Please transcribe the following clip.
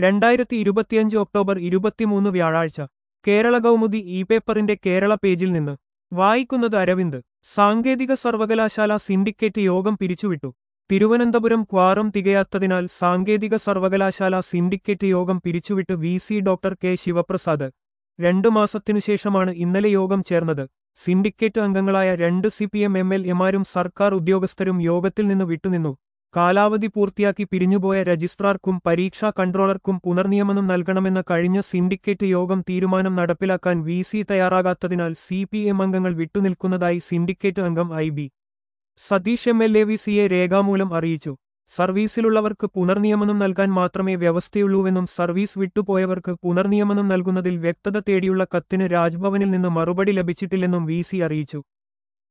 രണ്ടായിരത്തി ഇരുപത്തിയഞ്ച് ഒക്ടോബർ ഇരുപത്തിമൂന്ന് വ്യാഴാഴ്ച കേരള കൗമുദി ഇ പേപ്പറിന്റെ കേരള പേജിൽ നിന്ന് വായിക്കുന്നത് അരവിന്ദ് സാങ്കേതിക സർവകലാശാല സിൻഡിക്കേറ്റ് യോഗം പിരിച്ചുവിട്ടു തിരുവനന്തപുരം ക്വാറം തികയാത്തതിനാൽ സാങ്കേതിക സർവകലാശാല സിൻഡിക്കേറ്റ് യോഗം പിരിച്ചുവിട്ട് V C doctor K Sivaprasad രണ്ടു മാസത്തിനുശേഷമാണ് ഇന്നലെ യോഗം ചേർന്നത് സിൻഡിക്കേറ്റ് അംഗങ്ങളായ രണ്ട് C P M M L എമാരും സർക്കാർ ഉദ്യോഗസ്ഥരും യോഗത്തിൽ നിന്ന് വിട്ടുനിന്നു കാലാവധി പൂർത്തിയാക്കി പിരിഞ്ഞുപോയ രജിസ്ട്രാർക്കും പരീക്ഷാ കൺട്രോളർക്കും പുനർനിയമനം നൽകണമെന്ന കഴിഞ്ഞ സിൻഡിക്കേറ്റ് യോഗം തീരുമാനം നടപ്പിലാക്കാൻ വി സി തയ്യാറാകാത്തതിനാൽ സി പി എം അംഗങ്ങൾ വിട്ടുനിൽക്കുന്നതായി സിൻഡിക്കേറ്റ് അംഗം I B Satheesh M L A V സിയെ രേഖാമൂലം അറിയിച്ചു സർവീസിലുള്ളവർക്ക് പുനർനിയമനം നൽകാൻ മാത്രമേ വ്യവസ്ഥയുള്ളൂവെന്നും സർവീസ് വിട്ടുപോയവർക്ക് പുനർനിയമനം നൽകുന്നതിൽ വ്യക്തത തേടിയുള്ള കത്തിന് രാജ്ഭവനിൽ നിന്ന് മറുപടി ലഭിച്ചിട്ടില്ലെന്നും വി സി അറിയിച്ചു